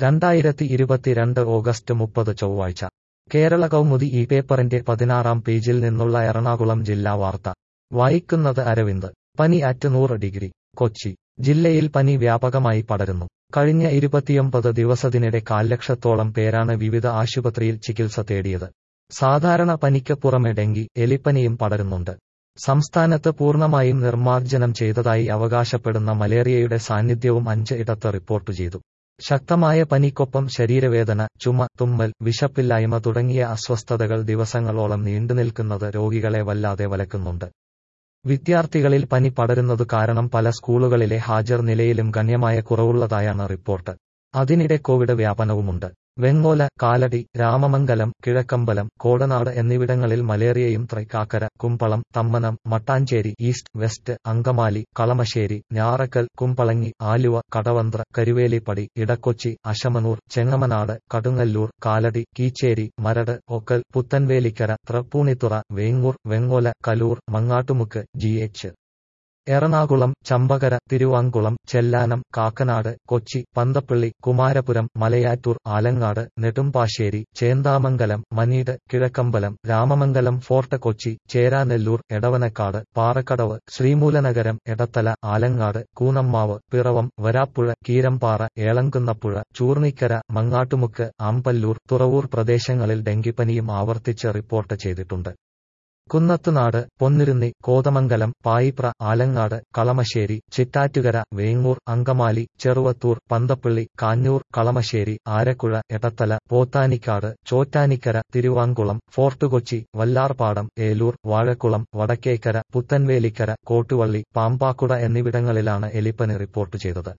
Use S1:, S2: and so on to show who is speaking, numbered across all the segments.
S1: രണ്ടായിരത്തി ഇരുപത്തിരണ്ട് ഓഗസ്റ്റ് മുപ്പത് ചൊവ്വാഴ്ച കേരള കൗമുദി ഈ പേപ്പറിന്റെ പതിനാറാം പേജിൽ നിന്നുള്ള എറണാകുളം ജില്ലാ വാർത്ത വായിക്കുന്നത് അരവിന്ദ് പനി അറ്റ് നൂറ് ഡിഗ്രി കൊച്ചി ജില്ലയിൽ പനി വ്യാപകമായി പടരുന്നു കഴിഞ്ഞ ഇരുപത്തിയൊമ്പത് ദിവസത്തിനിടെ കാൽലക്ഷത്തോളം പേരാണ് വിവിധ ആശുപത്രിയിൽ ചികിത്സ തേടിയത് സാധാരണ പനിക്ക് പുറമെ ഡെങ്കി എലിപ്പനിയും പടരുന്നുണ്ട് സംസ്ഥാനത്ത് പൂർണ്ണമായും നിർമ്മാർജ്ജനം ചെയ്തതായി അവകാശപ്പെടുന്ന മലേറിയയുടെ സാന്നിധ്യവും അഞ്ച് ഇടത്ത് റിപ്പോർട്ട് ചെയ്തു ശക്തമായ പനിക്കൊപ്പം ശരീരവേദന ചുമ തുമ്മൽ വിശപ്പില്ലായ്മ തുടങ്ങിയ അസ്വസ്ഥതകൾ ദിവസങ്ങളോളം നീണ്ടുനിൽക്കുന്നത് രോഗികളെ വല്ലാതെ വലക്കുന്നുണ്ട് വിദ്യാർത്ഥികളിൽ പനി പടരുന്നതു കാരണം പല സ്കൂളുകളിലെ ഹാജർ നിലയിലും ഗണ്യമായ കുറവുള്ളതായാണ് റിപ്പോർട്ട് അതിനിടെ കോവിഡ് വ്യാപനവുമുണ്ട് വെങ്ങോല കാലടി രാമമംഗലം കിഴക്കമ്പലം കോടനാട് എന്നിവിടങ്ങളിൽ മലേറിയയും Thrikkakara Kumbalam Thammanam Mattancherry east west Angamaly Kalamassery Njarakkal Kumbalangi Aluva Kadavanthra Karuvelippady Edakochi Asamannoor Chengamanad Kadungallur Kalady Keecheri Maradu Okkal Puthenvelikkara Tripunithura Vengoor Vengola Kaloor Mangattumukku G H Ernakulam Chambakkara Thiruvankulam Chellanam Kakkanad Kochi Panthappally Kumarapuram Malayattoor Alangad Nedumbassery Chendamangalam Maneed Kizhakkambalam Ramamangalam Fort Kochi Cheranallur Edavanakkad Parakkadavu Sreemoolanagaram Edathala Alangad Koonammavu Piravom Varapuzha Keerampara Elamkunnapuzha Choornikkara Mangattumukku Amballoor Thuravoor പ്രദേശങ്ങളിൽ ഡെങ്കിപ്പനിയും ആവർത്തിച്ച് റിപ്പോർട്ട് ചെയ്തിട്ടുണ്ട് കുന്നത്തുനാട് പൊന്നിരുന്നി കോതമംഗലം പായിപ്ര ആലങ്ങാട് കളമശ്ശേരി ചിറ്റാറ്റുകര വേങ്ങൂർ അങ്കമാലി ചെറുവത്തൂർ പന്തപ്പള്ളി കാഞ്ഞൂർ കളമശ്ശേരി ആരക്കുഴ എടത്തല പോത്താനിക്കാട് ചോറ്റാനിക്കര തിരുവാങ്കുളം ഫോർട്ട് കൊച്ചി വല്ലാർപാടം ഏലൂർ വാഴക്കുളം വടക്കേക്കര പുത്തൻവേലിക്കര കോട്ടുവള്ളി പാമ്പാക്കുട എന്നിവിടങ്ങളിലാണ് എലിപ്പനി റിപ്പോർട്ട് ചെയ്തത്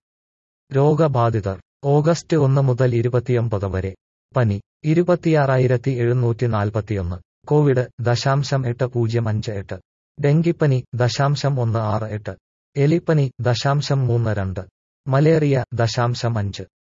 S1: രോഗബാധിതർ ഓഗസ്റ്റ് ഒന്ന് മുതൽ ഇരുപത്തിയൊമ്പത് വരെ പനി ഇരുപത്തിയാറായിരത്തി എഴുന്നൂറ്റി നാൽപ്പത്തിയൊന്ന് കോവിഡ് ദശാംശം എട്ട് പൂജ്യം അഞ്ച് എട്ട് ഡെങ്കിപ്പനി ദശാംശം ഒന്ന് ആറ് എട്ട് എലിപ്പനി ദശാംശം മൂന്ന് രണ്ട് മലേറിയ ദശാംശം അഞ്ച്